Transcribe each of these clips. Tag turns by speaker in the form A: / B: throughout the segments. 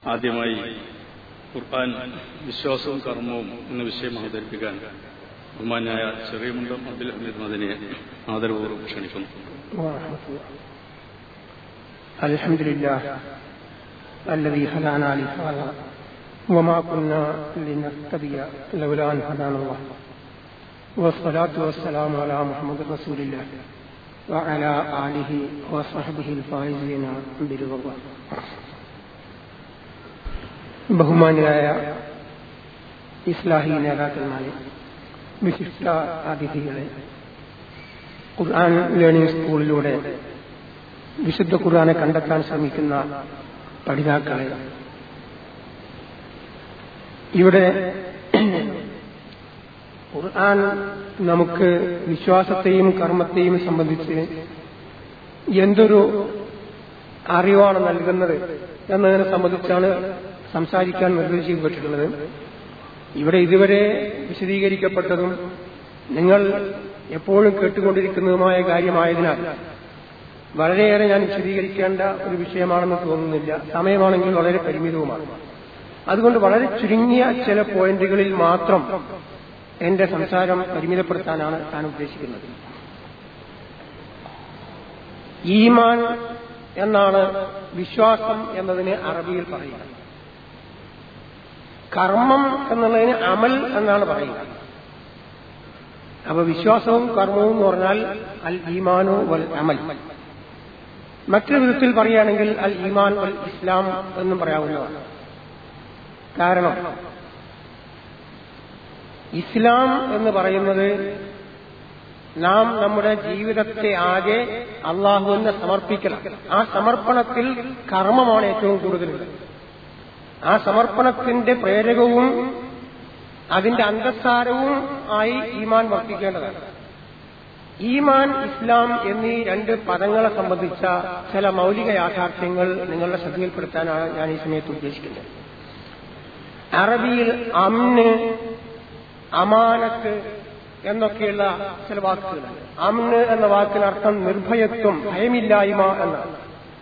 A: ആദ്യമായി ഖുർആൻ വിശ്വാസവും കർമ്മവും എന്ന വിഷയം അവതരിപ്പിക്കാൻ ബഹുമാനായ ചെറിയമുണ്ടം അബ്ദുൽ ഹമീദ് മദനിയെ ആദരപൂർവ്വം ക്ഷണിക്കുന്നു
B: ورحمة الله الحمد لله الذي هدانا لهذا وما كنا لنهتدي لولا أن هدانا الله والصلاة والسلام على محمد رسول الله وعلى آله وصحبه الفائزين برضا الله ബഹുമാനായ ഇസ്ലാഹി നേതാക്കന്മാരെ വിശിഷ്ട അതിഥികളെ ഖുർആൻ ലേണിംഗ് സ്കൂളിലൂടെ വിശുദ്ധ ഖുർആനെ കണ്ടെത്താൻ ശ്രമിക്കുന്ന പഠിതാക്കളെ ഇവിടെ ഖുർആൻ നമുക്ക് വിശ്വാസത്തെയും കർമ്മത്തെയും സംബന്ധിച്ച് എന്തൊരു അറിവാണ് നൽകുന്നത് എന്നതിനെ സംബന്ധിച്ചാണ് സംസാരിക്കാൻ നിർദ്ദേശിക്കപ്പെട്ടിട്ടുള്ളത് ഇവിടെ ഇതുവരെ വിശദീകരിക്കപ്പെട്ടതും നിങ്ങൾ എപ്പോഴും കേട്ടുകൊണ്ടിരിക്കുന്നതുമായ കാര്യമായതിനാൽ വളരെയേറെ ഞാൻ വിശദീകരിക്കേണ്ട ഒരു വിഷയമാണെന്ന് തോന്നുന്നില്ല സമയമാണെങ്കിൽ വളരെ പരിമിതവുമാണ് അതുകൊണ്ട് വളരെ ചുരുങ്ങിയ ചില പോയിന്റുകളിൽ മാത്രം എന്റെ സംസാരം പരിമിതപ്പെടുത്താനാണ് ഞാൻ ഉദ്ദേശിക്കുന്നത് ഈമാൻ എന്നാണ് വിശ്വാസം എന്നതിന് അറബിയിൽ പറയുക കർമ്മം എന്നുള്ളതിന് അമൽ എന്നാണ് പറയുക അപ്പൊ വിശ്വാസവും കർമ്മവും എന്ന് പറഞ്ഞാൽ അൽ ഈമാനു വൽ അമൽ മറ്റൊരു വിധത്തിൽ പറയുകയാണെങ്കിൽ അൽ ഈമാൻ വൽ ഇസ്ലാം എന്നും പറയാവുന്നതാണ് കാരണം ഇസ്ലാം എന്ന് പറയുന്നത് നാം നമ്മുടെ ജീവിതത്തെ ആകെ അള്ളാഹുവിനെ സമർപ്പിക്കണം ആ സമർപ്പണത്തിൽ കർമ്മമാണ് ഏറ്റവും കൂടുതലുള്ളത് ആ സമർപ്പണത്തിന്റെ പ്രേരകവും അതിന്റെ അന്തസ്സാരവും ആയി ഈമാൻ വർത്തിക്കേണ്ടതാണ് ഈമാൻ ഇസ്ലാം എന്നീ രണ്ട് പദങ്ങളെ സംബന്ധിച്ച ചില മൗലിക യാഥാർത്ഥ്യങ്ങൾ നിങ്ങളുടെ ശ്രദ്ധയിൽപ്പെടുത്താനാണ് ഞാൻ ഈ സമയത്ത് ഉദ്ദേശിക്കുന്നത് അറബിയിൽ അമ്ന് അമാനത്ത് എന്നൊക്കെയുള്ള ചില വാക്കുകളുണ്ട് അമ്ന് എന്ന വാക്കിനർത്ഥം നിർഭയത്വം ഭയമില്ലായ്മ എന്നാണ്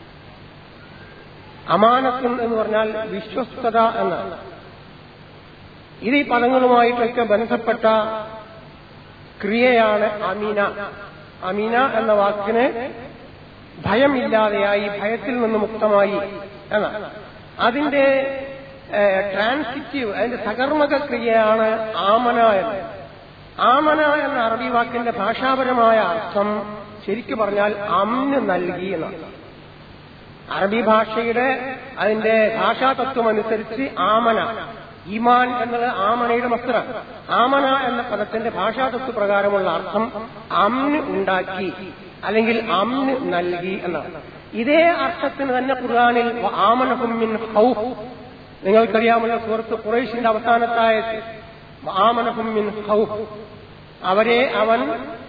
B: അമാനത്വം എന്ന് പറഞ്ഞാൽ വിശ്വസ്തത എന്നാണ് ഇത് ഈ പദങ്ങളുമായിട്ടൊക്കെ ബന്ധപ്പെട്ട ക്രിയയാണ് അമീന അമീന എന്ന വാക്കിന് ഭയമില്ലാതെയായി ഭയത്തിൽ നിന്ന് മുക്തമായി എന്നാണ് അതിന്റെ ട്രാൻസിറ്റീവ് അതിന്റെ സകർമ്മക ക്രിയയാണ് ആമന എന്ന് ആമന എന്ന അറബി വാക്കിന്റെ ഭാഷാപരമായ അർത്ഥം ശരിക്കു പറഞ്ഞാൽ അമ്ന് നൽകി എന്നാണ് അറബി ഭാഷയുടെ അതിന്റെ ഭാഷാതത്വം അനുസരിച്ച് ആമന ഈമാൻ എന്നത് ആമനയുടെ മസ്തറാണ് ആമന എന്ന പദത്തിന്റെ ഭാഷാതത്വ പ്രകാരമുള്ള അർത്ഥം അമ്ന് ഉണ്ടാക്കി അല്ലെങ്കിൽ അമ്ന് നൽകി എന്നാണ് ഇതേ അർത്ഥത്തിന് തന്നെ ഖുർആാനിൽ ആമനഹുമിൻ ഹൗഫ് നിങ്ങൾക്കറിയാമുള്ള സുഹൃത്ത് ഖുറൈഷിന്റെ അവസാനത്തായ ആമനഹുമിൻ ഹൗഫ് അവരെ അവൻ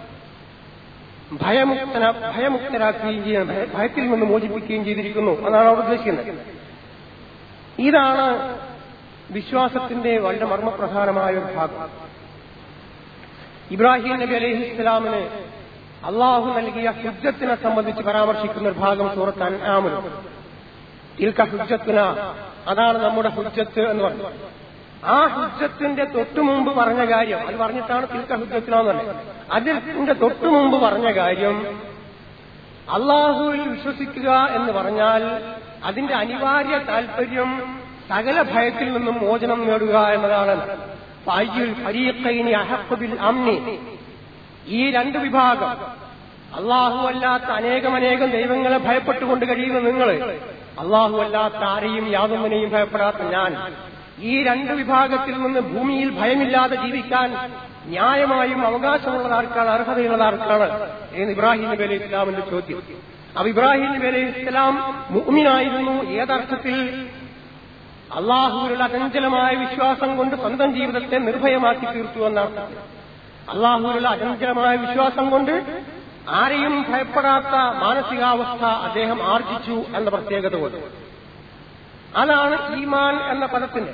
B: ഭയമുക്തന ഭയമുക്തരാക്കുകയും ചെയ്യുന്നു ഭയത്തിൽ നിന്ന് മോചിപ്പിക്കുകയും ചെയ്തിരിക്കുന്നു എന്നാണ് അവർ ഉദ്ദേശിക്കുന്നത് ഇതാണ് വിശ്വാസത്തിന്റെ വളരെ മർമ്മപ്രധാനമായ ഒരു ഭാഗം ഇബ്രാഹിം നബി അലൈഹി ഇസ്ലാമിന് അള്ളാഹു നൽകിയ ഹുജ്ജത്തിനെ സംബന്ധിച്ച് പരാമർശിക്കുന്ന ഒരു ഭാഗം സൂറത്ത് അൻആമിലും ഇൽക്ക ഹുജ്ജത്തിന അതാണ് നമ്മുടെ ഹുജ്ജത്ത് എന്ന് പറഞ്ഞു ആ ഹുജ്ജത്തിന്റെ തൊട്ടു മുമ്പ് പറഞ്ഞ കാര്യം അത് പറഞ്ഞിട്ടാണ് തിൽക്ക ഹുജ്ജത്തിനാന്നല്ലേ അതിന്റെ തൊട്ടു മുമ്പ് പറഞ്ഞ കാര്യം അള്ളാഹുവിൽ വിശ്വസിക്കുക എന്ന് പറഞ്ഞാൽ അതിന്റെ അനിവാര്യ താല്പര്യം സകല ഭയത്തിൽ നിന്നും മോചനം നേടുക എന്നതാണ് അമ്നി ഈ രണ്ട് വിഭാഗം അള്ളാഹു അല്ലാത്ത അനേകമനേകം ദൈവങ്ങളെ ഭയപ്പെട്ടുകൊണ്ട് കഴിയുന്ന നിങ്ങൾ അള്ളാഹു അല്ലാത്ത ആരെയും യാതൊന്നിനെയും ഭയപ്പെടാത്ത ഞാൻ ഈ രണ്ട് വിഭാഗത്തിൽ നിന്ന് ഭൂമിയിൽ ഭയമില്ലാതെ ജീവിക്കാൻ ന്യായമായും അവകാശമുള്ളത് ആർക്കാണ് അർഹതയുള്ളത് ആർക്കാണ് എന്ന് ഇബ്രാഹിം നബി അലൈഹി ഇസ്ലാമിന്റെ ചോദ്യം അപ്പൊ ഇബ്രാഹിം നബി അലൈഹി ഇസ്ലാം മുഅ്മിനായിരുന്നു ഏതർത്ഥത്തിൽ അള്ളാഹുവിലുള്ള അചഞ്ചലമായ വിശ്വാസം കൊണ്ട് സ്വന്തം ജീവിതത്തെ നിർഭയമാക്കി തീർത്തു എന്നാണ് അള്ളാഹുവിലുള്ള അചഞ്ചലമായ വിശ്വാസം കൊണ്ട് ആരെയും ഭയപ്പെടാത്ത മാനസികാവസ്ഥ അദ്ദേഹം ആർജിച്ചു എന്ന പ്രത്യേകത കൊണ്ട് അതാണ് ഈമാൻ എന്ന പദത്തിന്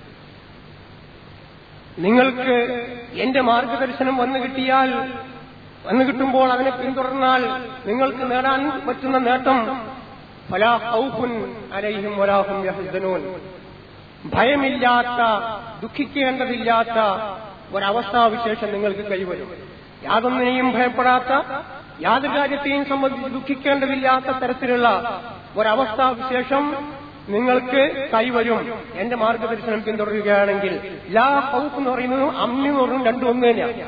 B: നിങ്ങൾക്ക് എന്റെ മാർഗദർശനം വന്നു കിട്ടിയാൽ വന്നു കിട്ടുമ്പോൾ അതിനെ പിന്തുടർന്നാൽ നിങ്ങൾക്ക് നേടാൻ പറ്റുന്ന നേട്ടം ഫലാ ഖൗഫുൻ അലൈഹിം വലാഹും യഹ്സനൂൻ ഭയമില്ലാത്ത ദുഃഖിക്കേണ്ടതില്ലാത്ത ഒരവസ്ഥാവിശേഷം നിങ്ങൾക്ക് കൈവരും യാതൊന്നിനെയും ഭയപ്പെടാത്ത യാതൊരു കാര്യത്തെയും സംബന്ധിച്ച് ദുഃഖിക്കേണ്ടതില്ലാത്ത തരത്തിലുള്ള ഒരവസ്ഥാവിശേഷം നിങ്ങൾക്ക് കൈവരും എന്റെ മാർഗദർശനം പിന്തുടരുകയാണെങ്കിൽ ലാ ഹൗഫ് എന്ന് പറയുന്നതും അമ്നി എന്ന് പറയുന്നത് രണ്ടും ഒന്ന് തന്നെയാണ്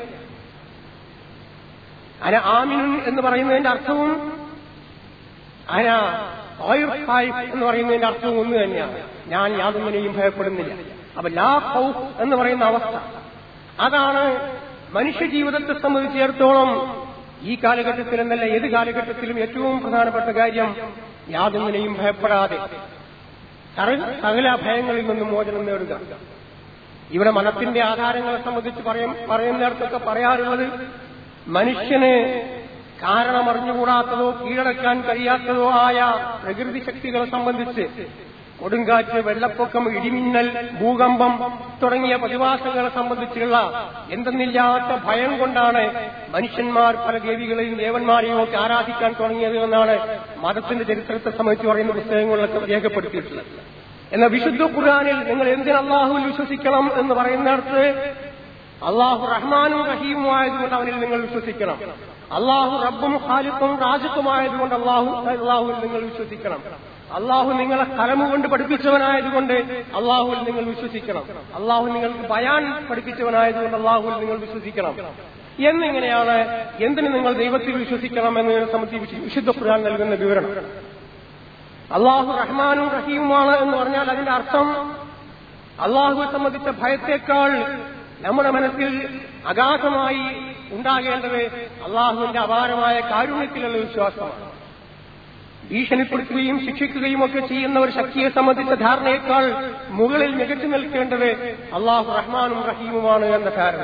B: അന ആമിനുൻ എന്ന് പറയുന്നതിന്റെ അർത്ഥവും അന ഓയർ ഖായിഫ് എന്ന് പറയുന്നതിന്റെ അർത്ഥവും ഒന്ന് തന്നെയാണ് ഞാൻ യാതൊന്നിനെയും ഭയപ്പെടുന്നില്ല അപ്പൊ ലാ ഹൗഫ് എന്ന് പറയുന്ന അവസ്ഥ അതാണ് മനുഷ്യ ജീവിതത്തെ സംബന്ധിച്ചിടത്തോളം ഈ കാലഘട്ടത്തിൽ എന്നല്ല ഏത് കാലഘട്ടത്തിലും ഏറ്റവും പ്രധാനപ്പെട്ട കാര്യം യാതൊന്നിനെയും ഭയപ്പെടാതെ സകല- സകല ഭയങ്ങളിൽ നിന്നും മോചനം നേടുക ഇവിടെ മതത്തിന്റെ ആധാരങ്ങളെ സംബന്ധിച്ച് പറയും പറയുന്നിടത്തൊക്കെ പറയാറുള്ളത് മനുഷ്യന് കാരണമറിഞ്ഞുകൂടാത്തതോ കീഴടക്കാൻ കഴിയാത്തതോ ആയ പ്രകൃതി ശക്തികളെ സംബന്ധിച്ച് കൊടുങ്കാറ്റ് വെള്ളപ്പൊക്കം ഇടിമിന്നൽ ഭൂകമ്പം തുടങ്ങിയ പ്രതിഭാസങ്ങളെ സംബന്ധിച്ചുള്ള എന്തെന്നില്ലാത്ത ഭയം കൊണ്ടാണ് മനുഷ്യന്മാർ പല ദേവികളെയും ദേവന്മാരെയും ഒക്കെ ആരാധിക്കാൻ തുടങ്ങിയത് എന്നാണ് മതത്തിന്റെ ചരിത്രത്തെ സംബന്ധിച്ച് പറയുന്ന പുസ്തകങ്ങളിലൊക്കെ രേഖപ്പെടുത്തിയിട്ടുള്ളത് എന്നാൽ വിശുദ്ധ ഖുർആനിൽ നിങ്ങൾ എന്തിന് അള്ളാഹുവിൽ വിശ്വസിക്കണം എന്ന് പറയുന്നിടത്ത് അള്ളാഹു റഹ്മാനും റഹീമും ആയതുകൊണ്ട് അവനിൽ നിങ്ങൾ വിശ്വസിക്കണം അള്ളാഹു റബ്ബും ഖാലിഖും റാജിഖുമായതുകൊണ്ട് അള്ളാഹു അള്ളാഹുവിൽ നിങ്ങൾ വിശ്വസിക്കണം അള്ളാഹു നിങ്ങളെ കലമുകൊണ്ട് പഠിപ്പിച്ചവനായതുകൊണ്ട് അള്ളാഹുവിൽ നിങ്ങൾ വിശ്വസിക്കണം അള്ളാഹു നിങ്ങൾക്ക് ബയാൻ പഠിപ്പിച്ചവനായതുകൊണ്ട് അള്ളാഹുവിൽ നിങ്ങൾ വിശ്വസിക്കണം എന്നിങ്ങനെയാണ് എന്തിന് നിങ്ങൾ ദൈവത്തിൽ വിശ്വസിക്കണം എന്നതിനെ സംബന്ധിച്ച് വിശുദ്ധ ഖുർആൻ നൽകുന്ന വിവരണം അള്ളാഹു റഹ്മാനും റഹീമുമാണ് എന്ന് പറഞ്ഞാൽ അതിന്റെ അർത്ഥം അള്ളാഹുവെ സംബന്ധിച്ച ഭയത്തേക്കാൾ നമ്മുടെ മനസ്സിൽ അഗാധമായി ഉണ്ടാകേണ്ടത് അള്ളാഹുവിന്റെ അപാരമായ കാരുണ്യത്തിലുള്ള വിശ്വാസമാണ് ഭീഷണിപ്പെടുത്തുകയും ശിക്ഷിക്കുകയും ഒക്കെ ചെയ്യുന്ന ഒരു ശക്തിയെ സംബന്ധിച്ച ധാരണയേക്കാൾ മുകളിൽ മികച്ചു നിൽക്കേണ്ടത് അള്ളാഹു റഹ്മാനും റഹീമുമാണ് എന്ന ധാരണ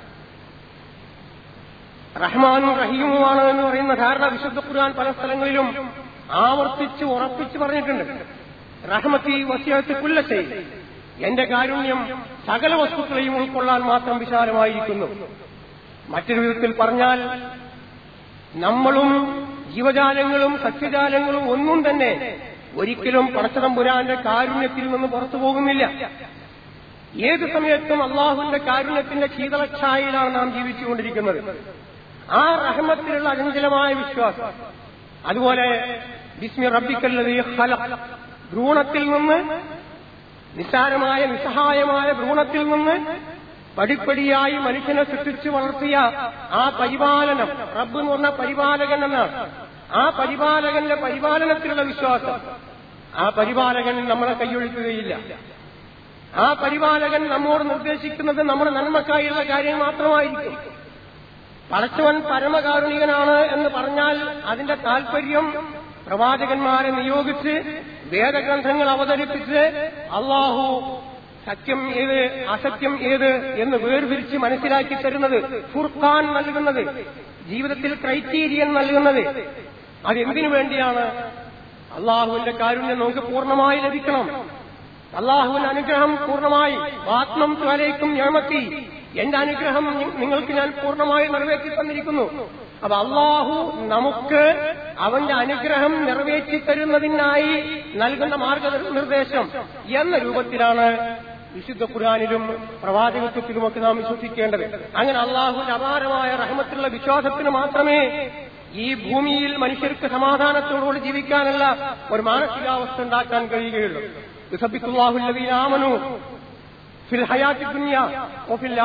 B: റഹ്മാനും റഹീമുമാണ് എന്ന് പറയുന്ന ധാരണ വിശുദ്ധ ഖുർആൻ പല സ്ഥലങ്ങളിലും ആവർത്തിച്ച് ഉറപ്പിച്ച് പറഞ്ഞിട്ടുണ്ട് റഹ്മത്തി വസിയത്ത് കുല്ലത്തെ എന്റെ കാരുണ്യം സകല വസ്തുക്കളെയും ഉൾക്കൊള്ളാൻ മാത്രം വിശാലമായിരിക്കുന്നു മറ്റൊരു വിധത്തിൽ പറഞ്ഞാൽ നമ്മളും ജീവജാലങ്ങളും സസ്യജാലങ്ങളും ഒന്നും തന്നെ ഒരിക്കലും പടച്ചതമ്പുരാന്റെ കാരുണ്യത്തിൽ നിന്ന് പുറത്തു പോകുന്നില്ല ഏത് സമയത്തും അള്ളാഹുവിന്റെ കാരുണ്യത്തിന്റെ ശീതളച്ഛായയിലാണ് നാം ജീവിച്ചുകൊണ്ടിരിക്കുന്നത് ആ റഹ്മത്തിലുള്ള അചഞ്ചലമായ വിശ്വാസം അതുപോലെ ബിസ്മി റബ്ബിക്കല്ലത് ഭ്രൂണത്തിൽ നിന്ന് നിസ്സാരമായ നിസ്സഹായമായ ഭ്രൂണത്തിൽ നിന്ന് പടിപ്പടിയായി മനുഷ്യനെ സൃഷ്ടിച്ചു വളർത്തിയ ആ പരിപാലനം റബ്ബ് എന്ന് പറഞ്ഞ പരിപാലകൻ എന്നാണ് ആ പരിപാലകന്റെ പരിപാലനത്തിലുള്ള വിശ്വാസം ആ പരിപാലകൻ നമ്മളെ കൈയൊഴിക്കുകയില്ല ആ പരിപാലകൻ നമ്മോട് നിർദ്ദേശിക്കുന്നത് നമ്മുടെ നന്മക്കായുള്ള കാര്യം മാത്രമായിരിക്കും പടച്ചവൻ പരമകാരുണികനാണ് എന്ന് പറഞ്ഞാൽ അതിന്റെ താല്പര്യം പ്രവാചകന്മാരെ നിയോഗിച്ച് വേദഗ്രന്ഥങ്ങൾ അവതരിപ്പിച്ച് അള്ളാഹു സത്യം ഏത് അസത്യം ഏത് എന്ന് വേർതിരിച്ച് മനസ്സിലാക്കി തരുന്നത് ഫുർഖാൻ നൽകുന്നത് ജീവിതത്തിൽ ക്രൈറ്റീരിയൻ നൽകുന്നത് അതെന്തിനു വേണ്ടിയാണ് അള്ളാഹുവിന്റെ കാരുണ്യം നമുക്ക് പൂർണ്ണമായി ലഭിക്കണം അള്ളാഹുവിന്റെ അനുഗ്രഹം പൂർണ്ണമായി ആത്മം ത്വലയ്ക്കും ഞാമത്തി എന്റെ അനുഗ്രഹം നി- നിങ്ങൾക്ക് ഞാൻ പൂർണ്ണമായി നിറവേറ്റി തന്നിരിക്കുന്നു അപ്പൊ അള്ളാഹു നമുക്ക് അവന്റെ അനുഗ്രഹം നിറവേറ്റി തരുന്നതിനായി നൽകുന്ന മാർഗനിർദ്ദേശം എന്ന രൂപത്തിലാണ് വിശുദ്ധ ഖുർആാനിലും പ്രവാചകത്വത്തിലുമൊക്കെ നാം വിശ്വസിക്കേണ്ടത് അങ്ങനെ അള്ളാഹുവിന്റെ അപാരമായ റഹമത്തിലുള്ള വിശ്വാസത്തിന് മാത്രമേ ഈ ഭൂമിയിൽ മനുഷ്യർക്ക് സമാധാനത്തോടുകൂടി ജീവിക്കാനുള്ള ഒരു മാനസികാവസ്ഥ ഉണ്ടാക്കാൻ കഴിയുകയുള്ളൂ യുസബിക്കുല്ലാഹുല്ലവീൻ ആമനു ഫിൽ ഹയാത്തി ദുനിയ ഓഫിൽ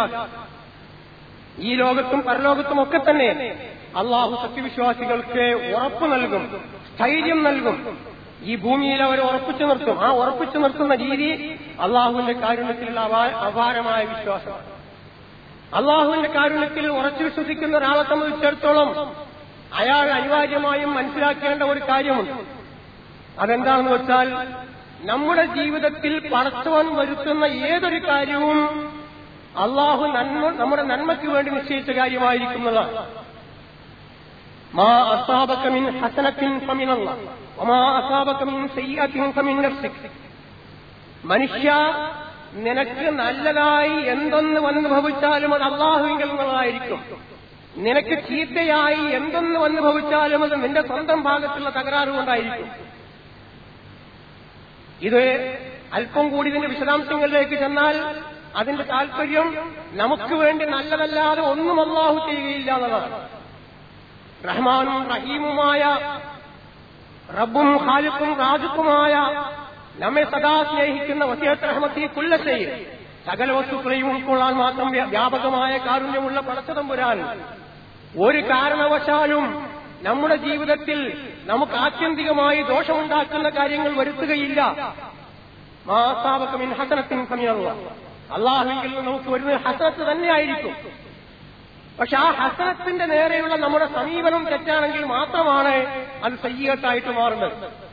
B: ഈ ലോകത്തും പരലോകത്തും ഒക്കെ തന്നെ അള്ളാഹു സത്യവിശ്വാസികൾക്ക് ഉറപ്പ് നൽകും സ്ഥൈര്യം നൽകും ഈ ഭൂമിയിൽ അവർ ഉറപ്പിച്ചു നിർത്തും ആ ഉറപ്പിച്ചു നിർത്തുന്ന രീതി അള്ളാഹുവിന്റെ കാരുണ്യത്തിലുള്ള അപാ- അപാരമായ വിശ്വാസം അള്ളാഹുവിന്റെ കാരുണ്യത്തിൽ ഉറച്ചു വിശ്വസിക്കുന്ന ഒരാളെ സംബന്ധിച്ചിടത്തോളം അയാൾ അനിവാര്യമായും മനസ്സിലാക്കേണ്ട ഒരു കാര്യമുണ്ട് അതെന്താണെന്ന് വെച്ചാൽ നമ്മുടെ ജീവിതത്തിൽ പടച്ചവൻ വരുത്തുന്ന ഏതൊരു കാര്യവും അള്ളാഹു നന്മ നമ്മുടെ നന്മയ്ക്ക് വേണ്ടി നിശ്ചയിച്ച കാര്യമായിരിക്കുന്നതാണ് മാ അസാബക മിൻ ഹസനത്തിൻ ഫമിനല്ലാഹ് വമാ അസാബക മിൻ സയ്യിഅത്തിൻ ഫമിൻ നഫ്സിക് മനുഷ്യ നിനക്ക് നല്ലതായി എന്തൊന്ന് വന്നു ഭവിച്ചാലും അത് അള്ളാഹുവിങ്കിൽ നിന്നതായിരിക്കും നിനക്ക് ചീത്തയായി എന്തൊന്ന് വന്നു ഭവിച്ചാലും അത് നിന്റെ സ്വന്തം ഭാഗത്തുള്ള തകരാറ് കൊണ്ടായിരിക്കും ഇത് അല്പം കൂടി ഇതിന്റെ വിശദാംശങ്ങളിലേക്ക് ചെന്നാൽ അതിന്റെ താല്പര്യം നമുക്ക് വേണ്ടി നല്ലതല്ലാതെ ഒന്നും അള്ളാഹു ചെയ്യുകയില്ല എന്നതാണ് റഹ്മാനും റഹീമുമായ റബ്ബും ഖാലിഖും റാജുക്കുമായ നമ്മെ സദാ സ്നേഹിക്കുന്ന വസിയത്ത് റഹ്മത്തി കുല്ലശയിൽ സകല വസ്തുക്കളെയും ഉൾക്കൊള്ളാൻ മാത്രം വ്യ- വ്യാപകമായ കാരുണ്യമുള്ള പടച്ചതമ്പുരാൻ ഒരു കാരണവശാലും നമ്മുടെ ജീവിതത്തിൽ നമുക്ക് ആത്യന്തികമായി ദോഷമുണ്ടാക്കുന്ന കാര്യങ്ങൾ വരുത്തുകയില്ല മാസാവകമിൻ ഹസനത്തിൻ സമയമുള്ള അള്ളാഹുവിൽ നിന്ന് നമുക്ക് വരുന്നത് ഹസനത്ത് തന്നെയായിരിക്കും പക്ഷെ ആ ഹസനത്തിന്റെ നേരെയുള്ള നമ്മുടെ സമീപനം തെറ്റാണെങ്കിൽ മാത്രമാണ് അത് സയ്യത്തായിട്ട് മാറുന്നത്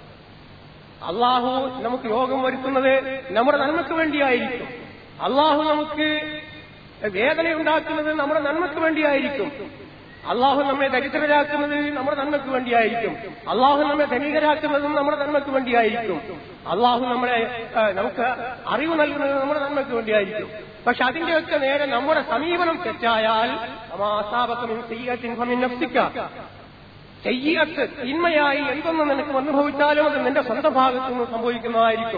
B: അള്ളാഹു നമുക്ക് രോഗം വരുത്തുന്നത് നമ്മുടെ നന്മയ്ക്ക് വേണ്ടിയായിരിക്കും അള്ളാഹു നമുക്ക് വേദനയുണ്ടാക്കുന്നത് നമ്മുടെ നന്മയ്ക്ക് വേണ്ടിയായിരിക്കും അള്ളാഹു നമ്മെ ദരിദ്രരാക്കുന്നത് നമ്മുടെ നന്മയ്ക്ക് വേണ്ടിയായിരിക്കും അള്ളാഹു നമ്മെ ധനികരാക്കുന്നതും നമ്മുടെ നന്മയ്ക്ക് വേണ്ടിയായിരിക്കും അള്ളാഹു നമ്മളെ ആ, നമുക്ക് അറിവ് നൽകുന്നത് നമ്മുടെ നന്മയ്ക്ക് വേണ്ടിയായിരിക്കും പക്ഷെ അതിന്റെയൊക്കെ നേരെ നമ്മുടെ സമീപനം തെറ്റായാൽ അമാസാപക്കമിൻ സയ്യത്തിൻ ഫമിൻ നഫ്സിക്ക ചെയ്യത്ത് തിന്മയായി എന്തൊന്ന് നിനക്ക് അനുഭവിച്ചാലും അത് നിന്റെ സ്വന്തം ഭാഗത്തു നിന്ന് സംഭവിക്കുന്നതായിരിക്കും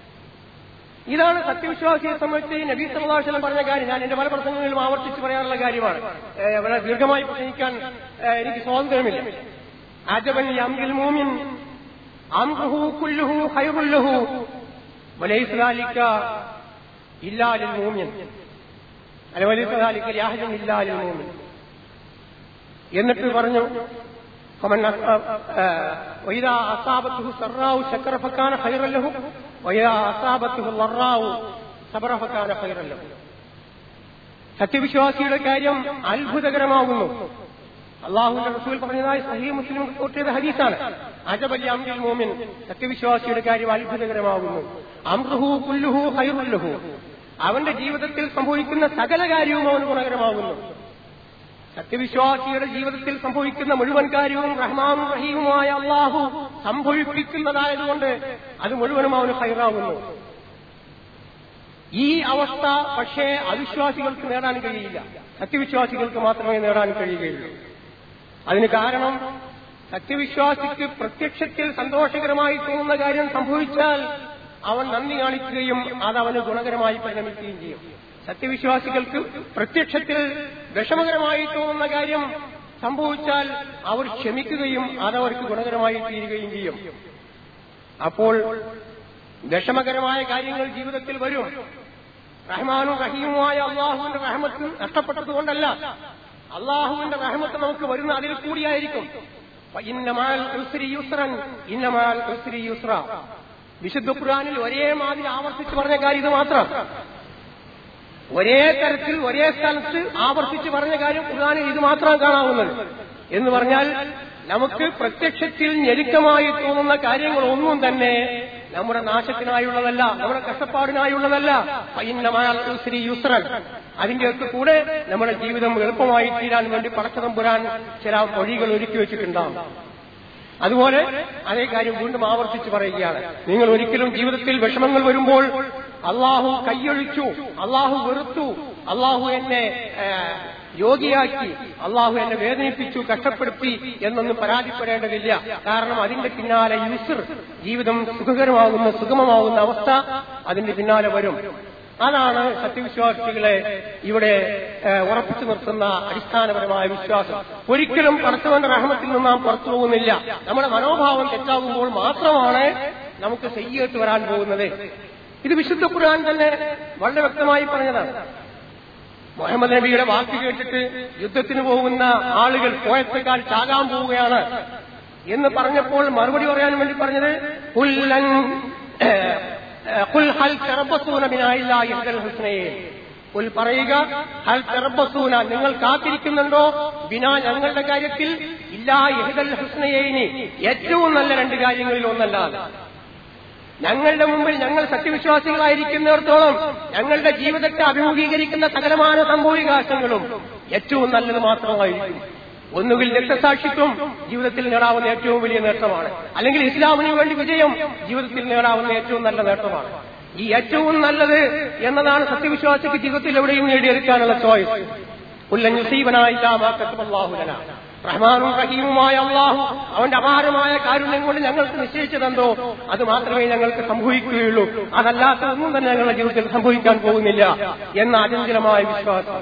B: ഇതാണ് സത്യവിശ്വാസിയെ സംബന്ധിച്ച് നബീ സല്ലാഹുലം പറഞ്ഞ കാര്യം ഞാൻ എന്റെ പല പ്രസംഗങ്ങളിലും ആവർത്തിച്ച് പറയാനുള്ള കാര്യമാണ് ഏഹ് വളരെ ദീർഘമായി പ്രസംഗിക്കാൻ ഏഹ് എനിക്ക് സ്വാതന്ത്ര്യമില്ല അജബൻ അംഗിൽ മൂമിൻ അംഹു കുല്ലുഹു ഹൈറുല്ലഹു വലൈസ്ലാലിക്ക ഇല്ലാലിൽ മൂമിൻ അല്ല വലൈസ്ലാലിക്ക യാഹജൻ ഇല്ലാലിൽ മൂമിൻ എന്നിട്ട് പറഞ്ഞു فمن وإذا أصابته سراء شكر فكان خيرا له وإذا أصابته ضراء صبر فكان خيرا له സത്യവിശ്വാസിയുടെ കാര്യം അത്ഭുതകരമാകുന്നു അള്ളാഹുവിന്റെ റസൂൽ പറഞ്ഞതായി സഹീ മുസ്ലിം റിപ്പോർട്ട് ചെയ്ത ഹദീസാണ് അജബലി അമ്രിൽ മോമിൻ സത്യവിശ്വാസിയുടെ കാര്യം അത്ഭുതകരമാകുന്നു അമ്രുഹു കുല്ലുഹു ഹൈറുല്ലഹു അവന്റെ ജീവിതത്തിൽ സംഭവിക്കുന്ന സകല കാര്യവും അവന് ഗുണകരമാകുന്നു സത്യവിശ്വാസിയുടെ ജീവിതത്തിൽ സംഭവിക്കുന്ന മുഴുവൻ കാര്യവും റഹ്മാനും റഹീമുമായ അള്ളാഹു സംഭവിപ്പിക്കുന്നതായതുകൊണ്ട് അത് മുഴുവനും അവന് ഹൈറാവുന്നു ഈ അവസ്ഥ പക്ഷേ അവിശ്വാസികൾക്ക് നേടാൻ കഴിയില്ല സത്യവിശ്വാസികൾക്ക് മാത്രമേ നേടാൻ കഴിയുകയുള്ളൂ അതിന് കാരണം സത്യവിശ്വാസിക്ക് പ്രത്യക്ഷത്തിൽ സന്തോഷകരമായി തോന്നുന്ന കാര്യം സംഭവിച്ചാൽ അവൻ നന്ദി കാണിക്കുകയും അത് അവന് ഗുണകരമായി പരിണമിക്കുകയും ചെയ്യും സത്യവിശ്വാസികൾക്ക് പ്രത്യക്ഷത്തിൽ വിഷമകരമായി തോന്നുന്ന കാര്യം സംഭവിച്ചാൽ അവർ ക്ഷമിക്കുകയും അതവർക്ക് ഗുണകരമായി തീരുകയും ചെയ്യും അപ്പോൾ വിഷമകരമായ കാര്യങ്ങൾ ജീവിതത്തിൽ വരും റഹ്മാനും റഹീമുമായ അള്ളാഹുവിന്റെ റഹമത്ത് നഷ്ടപ്പെട്ടതുകൊണ്ടല്ല അള്ളാഹുവിന്റെ റഹമത്ത് നമുക്ക് വരുന്ന അതിൽ കൂടിയായിരിക്കും ഇന്നമാൽ ഉസ്രി യുസ്രൻ ഇന്നമാൽ ഉസ്രി യുസ്ര വിശുദ്ധ ഖുർആനിൽ ഒരേ മാതിരി ആവർത്തിച്ച് പറഞ്ഞ കാര്യം ഇത് മാത്രം ഒരേ തരത്തിൽ ഒരേ സ്ഥലത്ത് ആവർത്തിച്ച് പറഞ്ഞ കാര്യം ഖുർആാനിൽ ഇത് മാത്രം കാണാവുന്നത് എന്ന് പറഞ്ഞാൽ നമുക്ക് പ്രത്യക്ഷത്തിൽ ഞെരുക്കമായി തോന്നുന്ന കാര്യങ്ങളൊന്നും തന്നെ നമ്മുടെ നാശത്തിനായുള്ളതല്ല നമ്മുടെ കഷ്ടപ്പാടിനായുള്ളതല്ല ശ്രീ യുസ്രൻ അതിന്റെയൊക്കെ കൂടെ നമ്മുടെ ജീവിതം എളുപ്പമായി തീരാൻ വേണ്ടി പടച്ചതമ്പുരാൻ ചില വഴികൾ ഒരുക്കി വെച്ചിട്ടുണ്ടാവും അതുപോലെ അതേ കാര്യം വീണ്ടും ആവർത്തിച്ച് പറയുകയാണ് നിങ്ങൾ ഒരിക്കലും ജീവിതത്തിൽ വിഷമങ്ങൾ വരുമ്പോൾ അള്ളാഹു കൈയൊഴിച്ചു അള്ളാഹു വെറുത്തു അള്ളാഹു എന്നെ ഏഹ്, രോഗിയാക്കി അള്ളാഹു എന്നെ വേദനിപ്പിച്ചു കഷ്ടപ്പെടുത്തി എന്നൊന്നും പരാതിപ്പെടേണ്ടതില്ല കാരണം അതിന്റെ പിന്നാലെ യുസർ ജീവിതം സുഖകരമാകുന്ന സുഗമമാകുന്ന അവസ്ഥ അതിന്റെ പിന്നാലെ വരും അതാണ് സത്യവിശ്വാസികളെ ഇവിടെ ഏഹ്, ഉറപ്പിച്ചു നിർത്തുന്ന അടിസ്ഥാനപരമായ വിശ്വാസം ഒരിക്കലും പടച്ചവന്റെ റഹമത്തിൽ നിന്ന് നാം പുറത്തു പോകുന്നില്ല നമ്മുടെ മനോഭാവം തെറ്റാകുമ്പോൾ മാത്രമാണ് നമുക്ക് ചെയ്യേറ്റ് വരാൻ പോകുന്നത് ഇത് വിശുദ്ധ ഖുർആൻ തന്നെ വളരെ വ്യക്തമായി പറഞ്ഞതാണ് മുഹമ്മദ് നബിയുടെ വാക്ക് കേട്ടിട്ട് യുദ്ധത്തിന് പോകുന്ന ആളുകൾ പോയത്തേക്കാൾ ചാകാൻ പോവുകയാണ് എന്ന് പറഞ്ഞപ്പോൾ മറുപടി പറയാൻ വേണ്ടി പറഞ്ഞത് "ഖുല്ലൻ, ഏഹ്, ഏഹ്, ഖുൽ ഹൽ തറബ്ബസൂന ബിനാ ഇല്ലാ ഇഹ്ദൽ ഹുസ്നയൈൻ." ഖുൽ പറയുക ഹൽ തറബ്ബസൂന നിങ്ങൾ കാത്തിരിക്കുന്നുണ്ടോ ബിനാ ഞങ്ങളുടെ കാര്യത്തിൽ ഇല്ലാ ഇഹ്ദൽ ഹുസ്നയൈനി ഏറ്റവും നല്ല രണ്ട് കാര്യങ്ങളിൽ ഒന്നല്ലാതെ ഞങ്ങളുടെ മുമ്പിൽ ഞങ്ങൾ സത്യവിശ്വാസികളായിരിക്കുന്നിടത്തോളം ഞങ്ങളുടെ ജീവിതത്തെ അഭിമുഖീകരിക്കുന്ന സകലമാന സംഭവവികാസങ്ങളും ഏറ്റവും നല്ലത് മാത്രമായിരിക്കും ഒന്നുകിൽ രക്തസാക്ഷിത്വം ജീവിതത്തിൽ നേടാവുന്ന ഏറ്റവും വലിയ നേട്ടമാണ് അല്ലെങ്കിൽ ഇസ്ലാമിന് വേണ്ടി വിജയം ജീവിതത്തിൽ നേടാവുന്ന ഏറ്റവും നല്ല നേട്ടമാണ് ഈ ഏറ്റവും നല്ലത് എന്നതാണ് സത്യവിശ്വാസിക്ക് ജീവിതത്തിൽ എവിടെയും നേടിയെടുക്കാനുള്ള ചോയ്സ് ഉല്ലൻ യുസീബനായില്ലാമാക്കത്തുമല്ലാഹുലന റഹ്മാനും റഹീമുമായ അള്ളാഹു അവന്റെ അപാരമായ കാരുണ്യം കൊണ്ട് ഞങ്ങൾക്ക് നിശ്ചയിച്ചതെന്തോ അത് മാത്രമേ ഞങ്ങൾക്ക് സംഭവിക്കുകയുള്ളൂ അതല്ലാത്ത ഒന്നും തന്നെ ഞങ്ങളുടെ ജീവിതത്തിൽ സംഭവിക്കാൻ പോകുന്നില്ല എന്ന അചഞ്ചലമായ വിശ്വാസം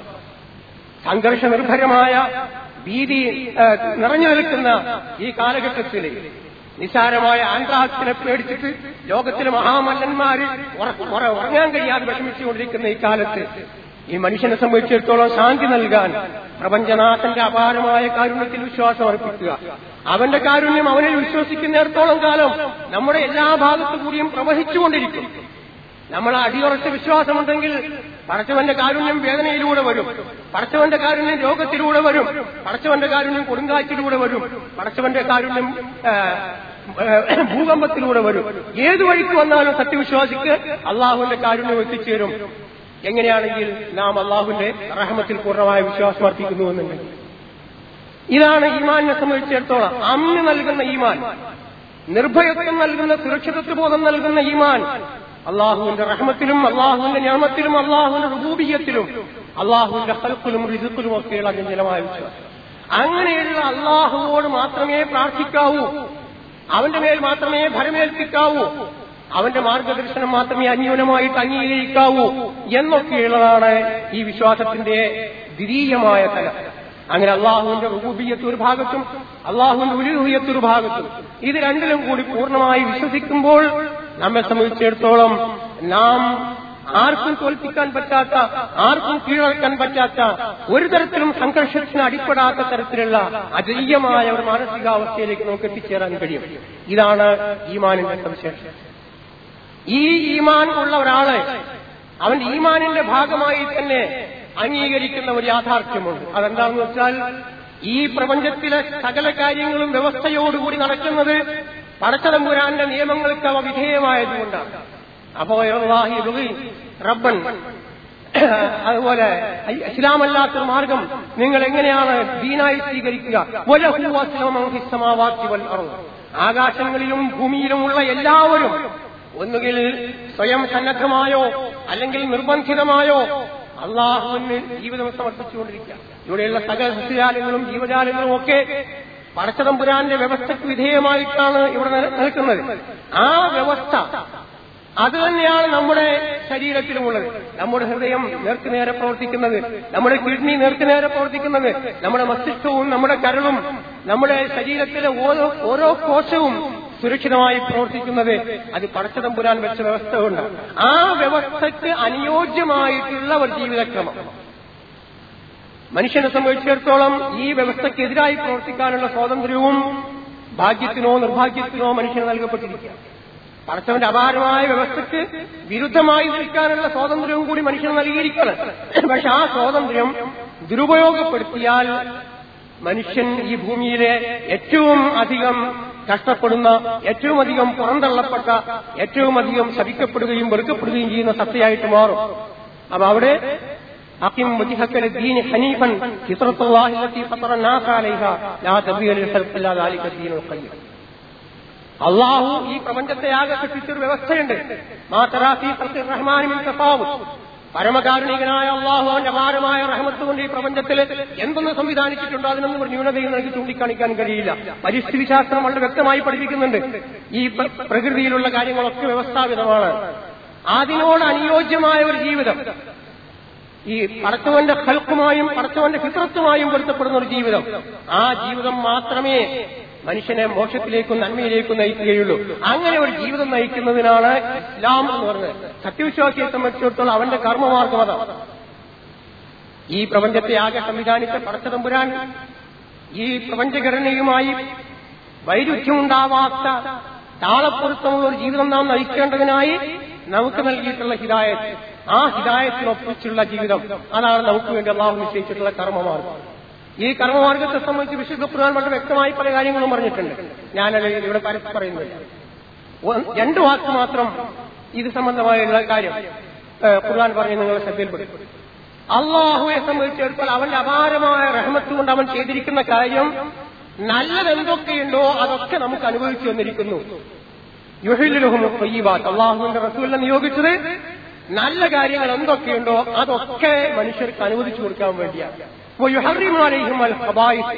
B: സംഘർഷനിർഭരമായ ഭീതി ഏഹ്, നിറഞ്ഞു നിൽക്കുന്ന ഈ കാലഘട്ടത്തിൽ നിസാരമായ ആന്ത്രാക്സിനെ പേടിച്ചിട്ട് ലോകത്തിലെ മഹാമല്ലന്മാര് ഉറ- ഉറ- ഉറങ്ങാൻ കഴിയാതെ വിഷമിച്ചുകൊണ്ടിരിക്കുന്ന ഈ കാലത്ത് ഈ മനുഷ്യനെ സംബന്ധിച്ചിടത്തോളം ശാന്തി നൽകാൻ പ്രപഞ്ചനാഥന്റെ അപാരമായ കാരുണ്യത്തിൽ വിശ്വാസം അർപ്പിക്കുക അവന്റെ കാരുണ്യം അവനിൽ വിശ്വസിക്കുന്നിടത്തോളം കാലം നമ്മുടെ എല്ലാ ഭാഗത്തു കൂടിയും പ്രവഹിച്ചുകൊണ്ടിരിക്കും നമ്മൾ അടിയുറച്ച വിശ്വാസമുണ്ടെങ്കിൽ പടച്ചവന്റെ കാരുണ്യം വേദനയിലൂടെ വരും പടച്ചവന്റെ കാരുണ്യം രോഗത്തിലൂടെ വരും പടച്ചവന്റെ കാരുണ്യം കൊടുങ്കാറ്റിലൂടെ വരും പടച്ചവന്റെ കാരുണ്യം ആ, ആ, ഭൂകമ്പത്തിലൂടെ വരും ഏത് വഴിക്ക് വന്നാലും സത്യവിശ്വാസിക്ക് അള്ളാഹുവിന്റെ കാരുണ്യം എത്തിച്ചേരും എങ്ങനെയാണെങ്കിൽ നാം അള്ളാഹുവിന്റെ റഹമത്തിൽ പൂർണ്ണമായ വിശ്വാസം അർപ്പിക്കുന്നുവെന്നുണ്ടെങ്കിൽ ഇതാണ് ഈമാനിനെ സംബന്ധിച്ചിടത്തോളം അമ്ന് നൽകുന്ന ഈമാൻ നിർഭയത്വം നൽകുന്ന സുരക്ഷിതത്വ ബോധം നൽകുന്ന ഈമാൻ അള്ളാഹുവിന്റെ റഹ്മത്തിലും അള്ളാഹുവിന്റെ ഞാമത്തിലും അള്ളാഹുവിന്റെ റുബൂബിയത്തിലും അള്ളാഹുവിന്റെ ഹൽക്കിലും റിസുക്കിലും ഒക്കെയുള്ള അജഞ്ചലമായ വിശ്വാസം അങ്ങനെയുള്ള അള്ളാഹുവോട് മാത്രമേ പ്രാർത്ഥിക്കാവൂ അവന്റെ മേൽ മാത്രമേ ഭരമേൽപ്പിക്കാവൂ അവന്റെ മാർഗദർശനം മാത്രമേ അന്യൂനമായിട്ട് അംഗീകരിക്കാവൂ എന്നൊക്കെയുള്ളതാണ് ഈ വിശ്വാസത്തിന്റെ ദ്വിതീയമായ തലം അങ്ങനെ അള്ളാഹുവിന്റെ റുബൂബിയത്ത് ഒരു ഭാഗത്തും അള്ളാഹുവിന്റെ ഉലുഹിയത്ത് ഒരു ഭാഗത്തും ഇത് രണ്ടിലും കൂടി പൂർണ്ണമായി വിശ്വസിക്കുമ്പോൾ നമ്മെ സംബന്ധിച്ചിടത്തോളം നാം ആർക്കും തോൽപ്പിക്കാൻ പറ്റാത്ത ആർക്കും കീഴടക്കാൻ പറ്റാത്ത ഒരു തരത്തിലും സംഘർഷത്തിന് അടിപ്പെടാത്ത തരത്തിലുള്ള അജയ്യമായ ഒരു മാനസികാവസ്ഥയിലേക്ക് നമുക്ക് എത്തിച്ചേരാൻ കഴിയും ഇതാണ് ഈമാനിന്റെ സവിശേഷത ഈ ഈമാൻ ഉള്ള ഒരാളെ അവന്റെ ഈമാനിന്റെ ഭാഗമായി തന്നെ അംഗീകരിക്കുന്ന ഒരു യാഥാർത്ഥ്യമുണ്ട് അതെന്താണെന്ന് വെച്ചാൽ ഈ പ്രപഞ്ചത്തിലെ സകല കാര്യങ്ങളും വ്യവസ്ഥയോടുകൂടി നടക്കുന്നത് പടച്ചതമ്പുരാന്റെ നിയമങ്ങൾക്ക് അവ വിധേയമായതുകൊണ്ടാണ് അപ്പോ അല്ലാഹി റുഗി റബ്ബൻ അതുപോലെ ഇസ്ലാമല്ലാത്തൊരു മാർഗം നിങ്ങൾ എങ്ങനെയാണ് ദീനായി സ്വീകരിക്കുക വലഹു അസ്ലമൻ ഫിസ് സമാവാത്തി വൽ അർദ്. ആകാശങ്ങളിലും ഭൂമിയിലുമുള്ള എല്ലാവരും ഒന്നുകിൽ സ്വയം സന്നദ്ധമായോ അല്ലെങ്കിൽ നിർബന്ധിതമായോ അള്ളാഹുവിന് ജീവിതം സമർപ്പിച്ചുകൊണ്ടിരിക്കുക ഇവിടെയുള്ള സകല സസ്യജാലങ്ങളും ജീവജാലങ്ങളും ഒക്കെ പടച്ചതമ്പുരാന്റെ വ്യവസ്ഥയ്ക്ക് വിധേയമായിട്ടാണ് ഇവിടെ നില- നിൽക്കുന്നത് ആ വ്യവസ്ഥ അത് തന്നെയാണ് നമ്മുടെ ശരീരത്തിലുമുള്ളത് നമ്മുടെ ഹൃദയം നേർക്കുനേരെ പ്രവർത്തിക്കുന്നത് നമ്മുടെ കിഡ്നി നേർക്കുനേരെ പ്രവർത്തിക്കുന്നത് നമ്മുടെ മസ്തിഷ്കവും നമ്മുടെ കരളും നമ്മുടെ ശരീരത്തിലെ ഓരോ ഓരോ കോശവും സുരക്ഷിതമായി പ്രവർത്തിക്കുന്നത് അത് പടച്ചതമ്പുരാൻ വെച്ച വ്യവസ്ഥ കൊണ്ട് ആ വ്യവസ്ഥയ്ക്ക് അനുയോജ്യമായിട്ടുള്ള ഒരു ജീവിതക്രമം മനുഷ്യനെ സംബന്ധിച്ചിടത്തോളം ഈ വ്യവസ്ഥയ്ക്കെതിരായി പ്രവർത്തിക്കാനുള്ള സ്വാതന്ത്ര്യവും ഭാഗ്യത്തിനോ നിർഭാഗ്യത്തിനോ മനുഷ്യന് നൽകപ്പെട്ടിരിക്കുക പടച്ചവന്റെ അപാരമായ വ്യവസ്ഥയ്ക്ക് വിരുദ്ധമായി നിൽക്കാനുള്ള സ്വാതന്ത്ര്യവും കൂടി മനുഷ്യന് നൽകിയിരിക്കണം പക്ഷെ ആ സ്വാതന്ത്ര്യം ദുരുപയോഗപ്പെടുത്തിയാൽ മനുഷ്യൻ ഈ ഭൂമിയിലെ ഏറ്റവും അധികം കഷ്ടപ്പെടുന്ന ഏറ്റവും അധികം പുറന്തള്ളപ്പെട്ട ഏറ്റവും അധികം ശപിക്കപ്പെടുകയും വെറുക്കപ്പെടുകയും ചെയ്യുന്ന സത്തയായിട്ട് മാറും അപ്പൊ അവിടെ അക്കിം വജിഹക ലദ്ദീൻ ഹനീഫൻ ഫിത്രത്തുല്ലാഹി അല്ലത്തി ഫത്തറ الناس عليها لا تبديل لخلق الله ذلك الدين القيم അള്ളാഹു ഈ പ്രപഞ്ചത്തെ ആകെ സൃഷ്ടിച്ചൊരു വ്യവസ്ഥയുണ്ട് മാതറാഫി റഹ്മാൻ മിൻ തഫാവുത്ത് പരമകാരുണികനായ അള്ളാഹു അവന്റെ അപാരമായ റഹമത്ത് കൊണ്ട് ഈ പ്രപഞ്ചത്തിൽ എന്തൊന്ന് സംവിധാനിച്ചിട്ടുണ്ടോ അതിനൊന്നും ഒരു ന്യൂനതയും നമുക്ക് ചൂണ്ടിക്കാണിക്കാൻ കഴിയില്ല പരിസ്ഥിതി ശാസ്ത്രം വളരെ വ്യക്തമായി പഠിപ്പിക്കുന്നുണ്ട് ഈ പ്ര- പ്രകൃതിയിലുള്ള കാര്യങ്ങളൊക്കെ വ്യവസ്ഥാപിതമാണ് അതിനോട് അനുയോജ്യമായ ഒരു ജീവിതം ഈ പടച്ചവന്റെ ഹൽക്കുമായും പടച്ചവന്റെ ഫിത്രത്തുമായും പൊരുത്തപ്പെടുന്ന ഒരു ജീവിതം ആ ജീവിതം മാത്രമേ മനുഷ്യനെ മോക്ഷത്തിലേക്കും നന്മയിലേക്കും നയിക്കുകയുള്ളൂ അങ്ങനെ ഒരു ജീവിതം നയിക്കുന്നതിനാണ് ഇസ്ലാം എന്ന് പറഞ്ഞത് സത്യവിശ്വാസിയെ സംബന്ധിച്ചിടത്തോളം അവന്റെ കർമ്മമാർഗം അതാണ് ഈ പ്രപഞ്ചത്തെ ആകെ സംവിധാനിച്ച പടച്ചതമ്പുരാൻ ഈ പ്രപഞ്ചഘടനയുമായി വൈരുദ്ധ്യമുണ്ടാവാത്ത താളപ്പൊരുത്തമുള്ള ഒരു ജീവിതം നാം നയിക്കേണ്ടതിനായി നമുക്ക് നൽകിയിട്ടുള്ള ഹിദായത്ത് ആ ഹിദായത്തിനൊപ്പിച്ചുള്ള ജീവിതം അതാണ് നമുക്ക് വേണ്ടി അള്ളാഹു നിശ്ചയിച്ചിട്ടുള്ള കർമ്മമാർഗം ഈ കർമ്മമാർഗത്തെ സംബന്ധിച്ച് വിശുദ്ധ ഖുർആൻ വളരെ വ്യക്തമായി പല കാര്യങ്ങളും പറഞ്ഞിട്ടുണ്ട് ഞാനത് ഇവിടെ പരസ്പരം പറയുന്നില്ല ഒ- രണ്ട് വാക്ക് മാത്രം ഇത് സംബന്ധമായുള്ള കാര്യം ഏഹ്, ഖുർആൻ പറഞ്ഞ് നിങ്ങളെ ശ്രദ്ധയിൽപ്പെടും അള്ളാഹുവെ സംബന്ധിച്ചിടത്തോളം അവന്റെ അപാരമായ റഹ്മത്ത് കൊണ്ട് അവൻ ചെയ്തിരിക്കുന്ന കാര്യം നല്ലത് എന്തൊക്കെയുണ്ടോ അതൊക്കെ നമുക്ക് അനുഭവിച്ചു വന്നിരിക്കുന്നു യുഹിലുഹും തൊയ്യബാത്ത് അള്ളാഹുവിന്റെ റസൂലിനെ നിയോഗിച്ചത് നല്ല കാര്യങ്ങൾ എന്തൊക്കെയുണ്ടോ അതൊക്കെ മനുഷ്യർക്ക് അനുവദിച്ചു കൊടുക്കാൻ വേണ്ടിയാണ് വയുഹറിമു അലൈഹിം അൽ ഖബായിസ്.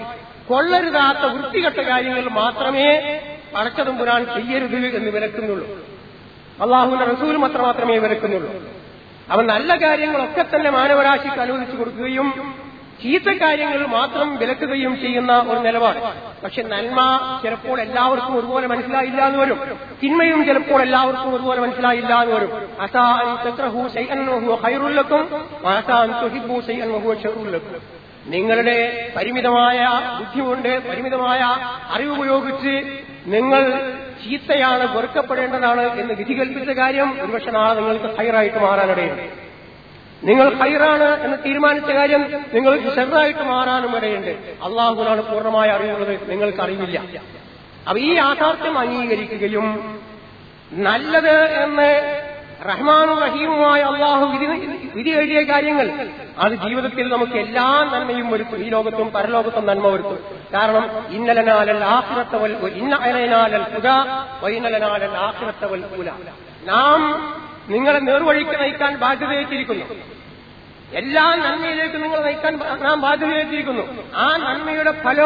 B: കൊള്ളരുതാത്ത വൃത്തികെട്ട കാര്യങ്ങൾ മാത്രമേ പടച്ചതും പുരാൻ ചെയ്യരുത് എന്ന് വിലക്കുന്നുള്ളൂ അള്ളാഹുവിന്റെ റസൂൽ മാത്രം മാത്രമേ വിലക്കുന്നുള്ളൂ അവൻ നല്ല കാര്യങ്ങളൊക്കെ തന്നെ മാനവരാശിക്ക് അനുവദിച്ചു കൊടുക്കുകയും ചീത്ത കാര്യങ്ങൾ മാത്രം വിലക്കുകയും ചെയ്യുന്ന ഒരു നിലപാട് പക്ഷെ നന്മ ചിലപ്പോൾ എല്ലാവർക്കും ഒരുപോലെ മനസ്സിലായില്ല എന്ന് വരും തിന്മയും ചിലപ്പോൾ എല്ലാവർക്കും ഒരുപോലെ മനസ്സിലായില്ല എന്ന് വരും അസാൻ തക്രഹു ശൈഅൻ വഹുവ ഖൈറുൽ ലക്കും വഅസാൻ തുഹിബ്ബു ശൈഅൻ വഹുവ ശർറുൽ ലക്കും നിങ്ങളുടെ പരിമിതമായ ബുദ്ധി കൊണ്ട് പരിമിതമായ അറിവ് ഉപയോഗിച്ച് നിങ്ങൾ ചീത്തയാണ് വെറുക്കപ്പെടേണ്ടതാണ് എന്ന് വിധി കൽപ്പിച്ച കാര്യം ഒരുപക്ഷെ നാളെ നിങ്ങൾക്ക് ഹൈറായിട്ട് മാറാനിടയുണ്ട് നിങ്ങൾ ഹൈറാണ് എന്ന് തീരുമാനിച്ച കാര്യം നിങ്ങൾക്ക് ഷെറായിട്ട് മാറാനും ഇടയുണ്ട് അള്ളാഹുവിനാണ് പൂർണ്ണമായ അറിവുള്ളത് നിങ്ങൾക്ക് അറിവില്ല അപ്പൊ ഈ യാഥാർത്ഥ്യം അംഗീകരിക്കുകയും നല്ലത് എന്ന് റഹ്മാനും റഹീമുമായ അള്ളാഹു വിധി വിധി എഴുതിയ കാര്യങ്ങൾ അത് ജീവിതത്തിൽ നമുക്ക് എല്ലാ നന്മയും വരുത്തും ഈ ലോകത്തും പരലോകത്തും നന്മ വരുത്തും കാരണം ഇന്നലനാലൽ ആഖിറത്തവൽ ഇന്ന അലനാലൽ പുക വൈനലനാലൽ ആഖിറത്തവൽ പുല നാം നിങ്ങളെ നേർവഴിക്ക് നയിക്കാൻ ബാധ്യതയേറ്റിരിക്കുന്നു എല്ലാ നന്മയിലേക്ക് നിങ്ങൾ നയിക്കാൻ നാം ബാധ്യതയേറ്റിരിക്കുന്നു ആ നന്മയുടെ ഫലം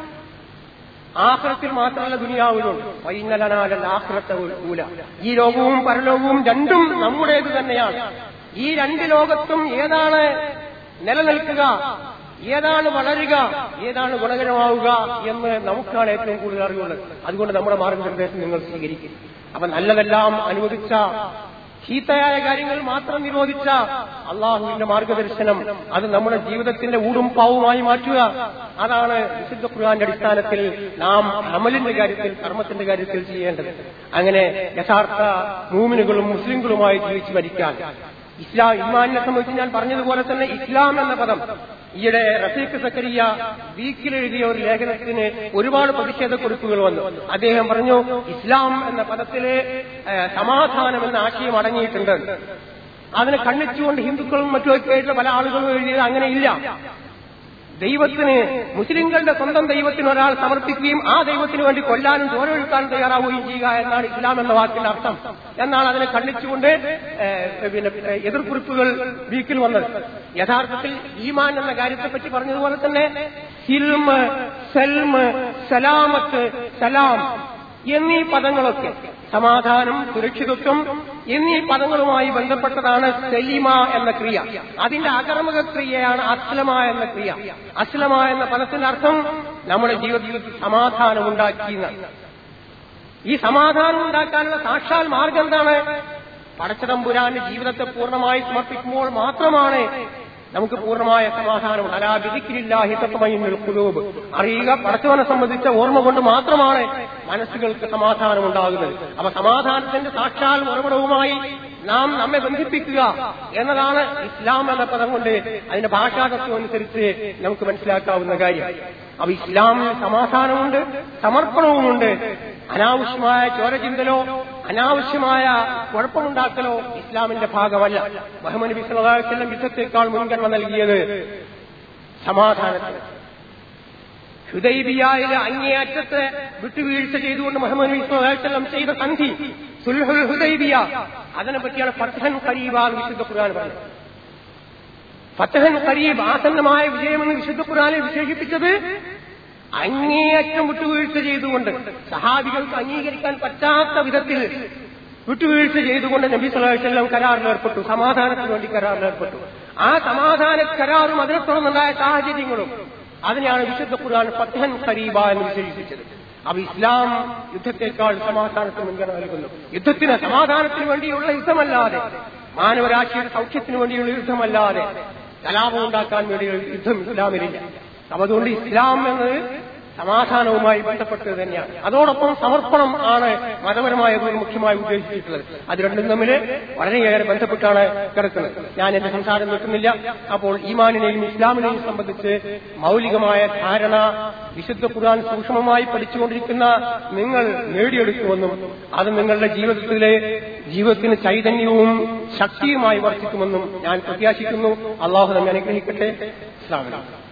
B: ആഹ്റത്തിൽ മാത്രമല്ല ദുനിയാവിലുണ്ട് വൈന്നലനാലൽ ആഹ്റത്തെ ഊല ഈ ലോകവും പരലോകവും രണ്ടും നമ്മുടേത് തന്നെയാണ് ഈ രണ്ട് ലോകത്തും ഏതാണ് നിലനിൽക്കുക ഏതാണ് വളരുക ഏതാണ് ഗുണകരമാവുക എന്ന് നമുക്കാണ് ഏറ്റവും കൂടുതൽ അറിവുള്ളത് അതുകൊണ്ട് നമ്മുടെ മാർഗനിർദ്ദേശം നിങ്ങൾ സ്വീകരിക്കും അപ്പൊ നല്ലതെല്ലാം അനുവദിച്ച ചീത്തയായ കാര്യങ്ങൾ മാത്രം നിരോധിച്ച അള്ളാഹുവിന്റെ മാർഗദർശനം അത് നമ്മുടെ ജീവിതത്തിന്റെ ഊടും പാവുമായി മാറ്റുക അതാണ് വിശുദ്ധ ഖുർആന്റെ അടിസ്ഥാനത്തിൽ നാം അമലിന്റെ കാര്യത്തിൽ കർമ്മത്തിന്റെ കാര്യത്തിൽ ചെയ്യേണ്ടത് അങ്ങനെ യഥാർത്ഥ മൂമിനുകളും മുസ്ലിങ്ങളുമായി ജീവിച്ചു മരിക്കാൻ ഇസ്ലാം ഇമാനിനെ സംബന്ധിച്ച് ഞാൻ പറഞ്ഞതുപോലെ തന്നെ ഇസ്ലാം എന്ന പദം ഈയിടെ റഫീഖ് സക്കരിയ വീക്കിലെഴുതിയ ഒരു ലേഖനത്തിന് ഒരുപാട് പ്രതിഷേധക്കുറിപ്പുകൾ വന്നു അദ്ദേഹം പറഞ്ഞു ഇസ്ലാം എന്ന പദത്തില് സമാധാനം എന്ന ആശയം അടങ്ങിയിട്ടുണ്ട് അതിനെ കണ്ണിച്ചുകൊണ്ട് ഹിന്ദുക്കളും മറ്റുമൊക്കെ ആയിട്ടുള്ള പല ആളുകളും എഴുതിയത് അങ്ങനെയില്ല ദൈവത്തിന് മുസ്ലിങ്ങളുടെ സ്വന്തം ദൈവത്തിന് ഒരാൾ സമർപ്പിക്കുകയും ആ ദൈവത്തിന് വേണ്ടി കൊല്ലാനും ചോരൊഴുക്കാനും തയ്യാറാവുകയും ചെയ്യുക എന്നാണ് ഇസ്ലാം എന്ന വാക്കിന്റെ അർത്ഥം എന്നാണ് അതിനെ കണ്ണിച്ചുകൊണ്ട് പിന്നെ എതിർക്കുറിപ്പുകൾ വീക്കിൽ വന്നത് യഥാർത്ഥത്തിൽ ഈമാൻ എന്ന കാര്യത്തെപ്പറ്റി പറഞ്ഞതുപോലെ തന്നെ സിൽമ് സൽമ് സലാമത്ത് സലാം എന്നീ പദങ്ങളൊക്കെ സമാധാനം സുരക്ഷിതത്വം എന്നീ പദങ്ങളുമായി ബന്ധപ്പെട്ടതാണ് സെലിമ എന്ന ക്രിയ അതിന്റെ അകർമ്മക ക്രിയയാണ് അസ്ലമ എന്ന ക്രിയ അസ്ലമ എന്ന പദത്തിന്റെ അർത്ഥം നമ്മുടെ ജീവിതത്തിൽ സമാധാനം ഉണ്ടാക്കി ഈ സമാധാനം ഉണ്ടാക്കാനുള്ള സാക്ഷാൽ മാർഗം എന്താണ് പടച്ചതമ്പുരാന്റെ ജീവിതത്തെ പൂർണ്ണമായി സമർപ്പിക്കുമ്പോൾ മാത്രമാണ് നമുക്ക് പൂർണ്ണമായ സമാധാനം അലാബിദിക്കില്ലാഹിത്തമയുന്നൊരു അറിയുക പടച്ചവനെ സംബന്ധിച്ച ഓർമ്മ കൊണ്ട് മാത്രമാണ് മനസ്സുകൾക്ക് സമാധാനം ഉണ്ടാകുന്നത് അപ്പൊ സമാധാനത്തിന്റെ സാക്ഷാൽ ഉറവിടവുമായി നാം നമ്മെ ബന്ധിപ്പിക്കുക എന്നതാണ് ഇസ്ലാം എന്ന പദം കൊണ്ട് അതിന്റെ ഭാഷാതത്വം അനുസരിച്ച് നമുക്ക് മനസ്സിലാക്കാവുന്ന കാര്യം അപ്പൊ ഇസ്ലാമിൽ സമാധാനമുണ്ട് സമർപ്പണവുമുണ്ട് അനാവശ്യമായ ചോരചിന്തലോ അനാവശ്യമായ കുഴപ്പമുണ്ടാക്കലോ ഇസ്ലാമിന്റെ ഭാഗമല്ല മുഹമ്മദ് നബി സല്ലല്ലാഹു അലൈഹി വസല്ലം യുദ്ധത്തെക്കാൾ മുൻഗണന നൽകിയത് സമാധാനത്തിന് ഹുദൈബിയായിലെ അങ്ങേയറ്റത്തെ വിട്ടുവീഴ്ച ചെയ്തുകൊണ്ട് മുഹമ്മദ് നബി സല്ലല്ലാഹു അലൈഹി വസല്ലം ചെയ്ത സന്ധി സുൽഹുൽ ഹുദൈബിയ അതിനെ പറ്റിയാണ് ഫത്തഹൻ ഖരീബ എന്ന് വിശുദ്ധ ഖുർആൻ പറഞ്ഞത് ഫത്തഹൻ ഖരീബ് ആസന്നമായ വിജയമെന്ന് വിശുദ്ധ ഖുർആനെ വിശേഷിപ്പിച്ചത് അങ്ങേയറ്റം വിട്ടുവീഴ്ച ചെയ്തുകൊണ്ട് സഹാബികൾക്ക് അംഗീകരിക്കാൻ പറ്റാത്ത വിധത്തിൽ വിട്ടുവീഴ്ച ചെയ്തുകൊണ്ട് നബി സല്ലല്ലാഹു അലൈഹി വസല്ലം കരാറിൽ ഏർപ്പെട്ടു സമാധാനത്തിന് വേണ്ടി കരാറിൽ ഏർപ്പെട്ടു ആ സമാധാന കരാറും അതിനെ തുടർന്നുണ്ടായ സാഹചര്യങ്ങളും അതിനെയാണ് വിശുദ്ധ ഖുർആൻ ഫത്തഹൻ ഖരീബ എന്ന് വിശേഷിപ്പിച്ചത് അപ്പൊ ഇസ്ലാം യുദ്ധത്തെക്കാൾ സമാധാനത്തിന് മുൻഗണന നൽകുന്നു യുദ്ധത്തിന് സമാധാനത്തിന് വേണ്ടിയുള്ള യുദ്ധമല്ലാതെ മാനവരാശിയുടെ സൗഖ്യത്തിന് വേണ്ടിയുള്ള യുദ്ധമല്ലാതെ കലാപം ഉണ്ടാക്കാൻ വേണ്ടിയുള്ള യുദ്ധം ഇസ്ലാമിലില്ല അപ്പൊ അതുകൊണ്ട് ഇസ്ലാം എന്നത് സമാധാനവുമായി ബന്ധപ്പെട്ടത് തന്നെയാണ് അതോടൊപ്പം സമർപ്പണം ആണ് മതപരമായ ഒരു മുഖ്യമായി ഉദ്ദേശിച്ചിട്ടുള്ളത് അത് രണ്ടും തമ്മിൽ വളരെയേറെ ബന്ധപ്പെട്ടാണ് കിടക്കുന്നത് ഞാൻ എന്റെ സംസാരം നിർത്തുന്നില്ല അപ്പോൾ ഈമാനിനെയും ഇസ്ലാമിനെയും സംബന്ധിച്ച് മൗലികമായ ധാരണ വിശുദ്ധ ഖുർആൻ സൂക്ഷ്മമായി പഠിച്ചുകൊണ്ടിരിക്കുന്ന നിങ്ങൾ നേടിയെടുക്കുമെന്നും അത് നിങ്ങളുടെ ജീവിതത്തിലെ ജീവിതത്തിന് ചൈതന്യവും ശക്തിയുമായി വർദ്ധിക്കുമെന്നും ഞാൻ പ്രത്യാശിക്കുന്നു അള്ളാഹു നമ്മെ അനുഗ്രഹിക്കട്ടെ ഇസ്ലാമിലാണ്